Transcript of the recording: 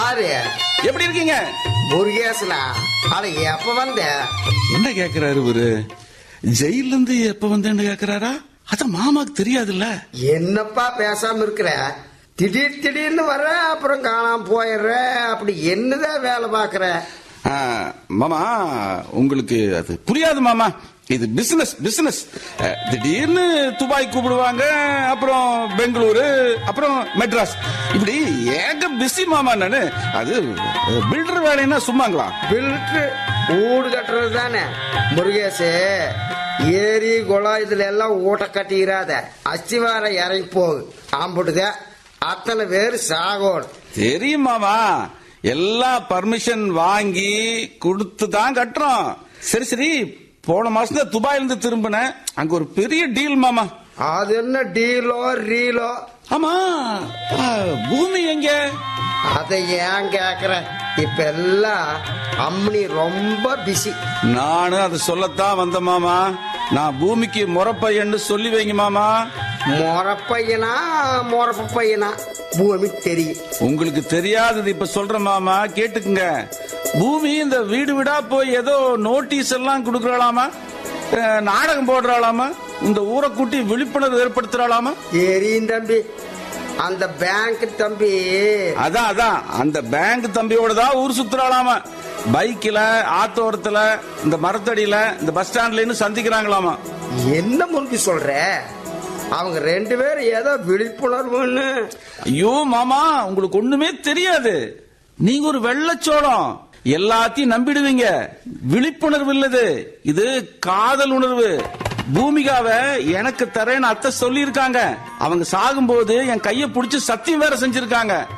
யாரு எப்படி இருக்கீங்க முருகேசனா அட எப்ப வந்த என்ன கேக்குறாரு இவரு ஜெயில இருந்து எப்ப வந்தேன்னு கேக்குறாரா அத மாமாக்கு தெரியாதுல்ல என்னப்பா பேசாம இருக்கிற திடீர் திடீர்னு வர அப்புறம் காணாம போயிடுற அப்படி என்னதான் வேலை பாக்குற ஆ, மாமா உங்களுக்கு அது புரியாது மாமா இது பிசினஸ் பிசினஸ் திடீர்னு துபாய் கூப்பிடுவாங்க அப்புறம் பெங்களூரு அப்புறம் மெட்ராஸ் இப்படி ஏக பிஸி மாமா நானு அது பில்டர் வேலைன்னா சும்மாங்களா பில்ட்ரு ஊடு கட்டுறது தானே முருகேசு ஏரி குளம் இதுல எல்லாம் ஊட்ட கட்டிக்கிறாத அஸ்திவாரம் இறங்கி போகு ஆம்புட்டுக அத்தனை பேர் சாகோடு தெரியும் மாமா எல்லாம் பர்மிஷன் வாங்கி கொடுத்து தான் கட்டுறோம் சரி சரி போன மாசம் தான் துபாயில இருந்து திரும்பினேன் அங்க ஒரு பெரிய டீல் மாமா அது என்ன டீலோ ரீலோ ஆமா ஆ, பூமி எங்க அதை ஏன் கேக்குற இப்ப எல்லாம் அம்மனி ரொம்ப பிஸி நானும் அதை சொல்லத்தான் வந்த மாமா நான் பூமிக்கு முறப்பையன்னு சொல்லி வைங்க மாமா மொறப்பையனா மொறப்பு பையனா பூமி தெரியும் உங்களுக்கு தெரியாதது இப்ப சொல்ற மாமா கேட்டுக்குங்க பூமி இந்த வீடு வீடா போய் ஏதோ நோட்டீஸ் எல்லாம் கொடுக்கறாளாமா அஹ், நாடகம் போடுறாளாமா இந்த ஊரை கூட்டி விழிப்புணர்வு ஏற்படுத்துறாளாமா தெரியும் தம்பி அந்த பேங்க் தம்பி அதான் அதான் அந்த பேங்க் தம்பியோட தான் ஊர் சுத்துறாளாமா பைக்ல ஆத்தோரத்துல இந்த மரத்தடியில இந்த பஸ் ஸ்டாண்ட்ல சந்திக்கிறாங்களாமா என்ன முறுக்கு சொல்ற அவங்க ரெண்டு பேரும் ஏதோ விழிப்புணர்வுன்னு ஐயோ மாமா உங்களுக்கு ஒண்ணுமே தெரியாது நீங்க ஒரு வெள்ளச்சோளம் எல்லாத்தையும் நம்பிடுவீங்க விழிப்புணர்வு இல்லது இது காதல் உணர்வு பூமிகாவை எனக்கு தரேன்னு அத்தை சொல்லியிருக்காங்க அவங்க சாகும்போது என் கைய புடிச்சு சத்தியம் வேற செஞ்சிருக்காங்க